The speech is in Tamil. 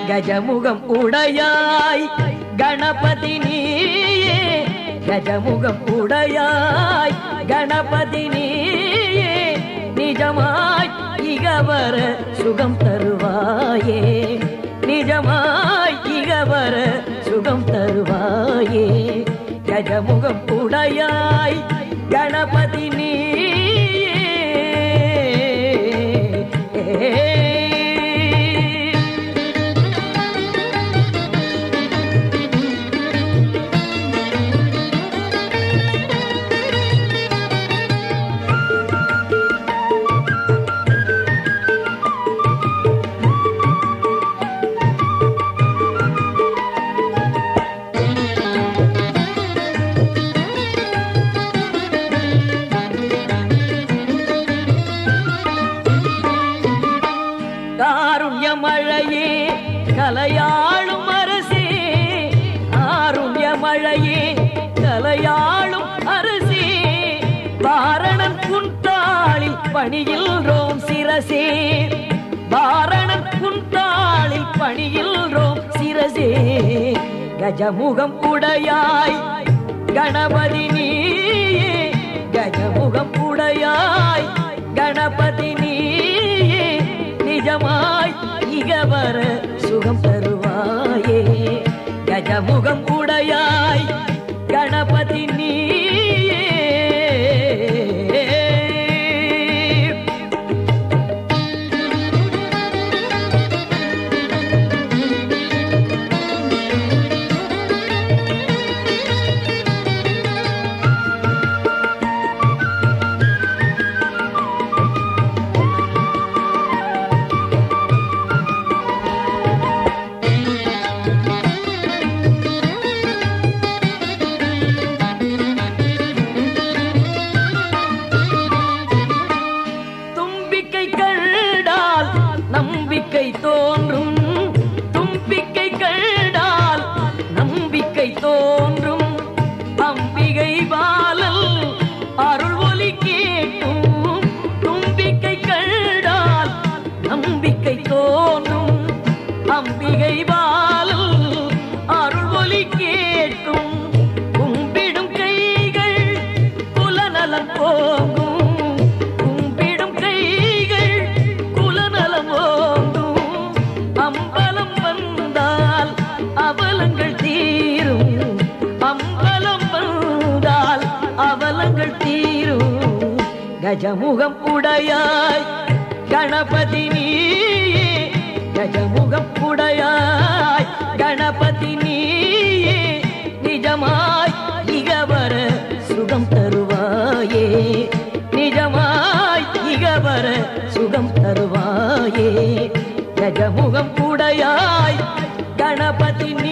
கஜமுகம் உடையாய் கணபதி நீயே கஜமுகம் உடையாய் கணபதி நீயே நிஜமாய் இகவர சுகம் தருவாயே நிஜமாய் இகவர சுகம் தருவாயே கஜமுகம் உடையாய் கணபதி நீயே காருண்ய மழையே கலையாளும் அரசே ஆருண்ய மழையே கலையாளும் அரசே வாரணன் குண்டாளில் பணியில்ரோம் சிரசே வாரணன் குண்டாளில் பணியில்ரோம் சிரசே கஜமுகம் உடையாய் கணபதி நீயே கஜமுகம் உடையாய் கணபதி நீயே நிஜமாய் இகவர சுகம் தருவாயே கஜமுகம் உடையாய் கணபதி நீயே தும்பிக்கை கண்டால் நம்பிக்கை தோன்றும் தும்பிக்கை கண்டால் நம்பிக்கை தோன்றும் அம்பிகை பாலல் அருள் ஒலி கேட்கும் தும்பிக்கை கண்டால் நம்பிக்கை தோன்றும் அம்பிகை பாலல் அருள் ஒலி கேட்கும் கும்பிடும் கைகள் குலநலம் போகும் கும்பிடும் கைகள் குலநலம் ஓங்கும் அம்பலம் வந்தால் அவலங்கள் தீரும் அம்பலம் வந்தால் அவலங்கள் தீரும் கஜமுகம் உடையாய் கணபதி நீயே கஜமுகம் உடையாய் கணபதி நீயே நிஜமாய் இகவர சுகம் தருவாயே நிஜமாய் இகவர சுகம் தருவாயே கஜமுகம் உடையாய் கணபதி நீ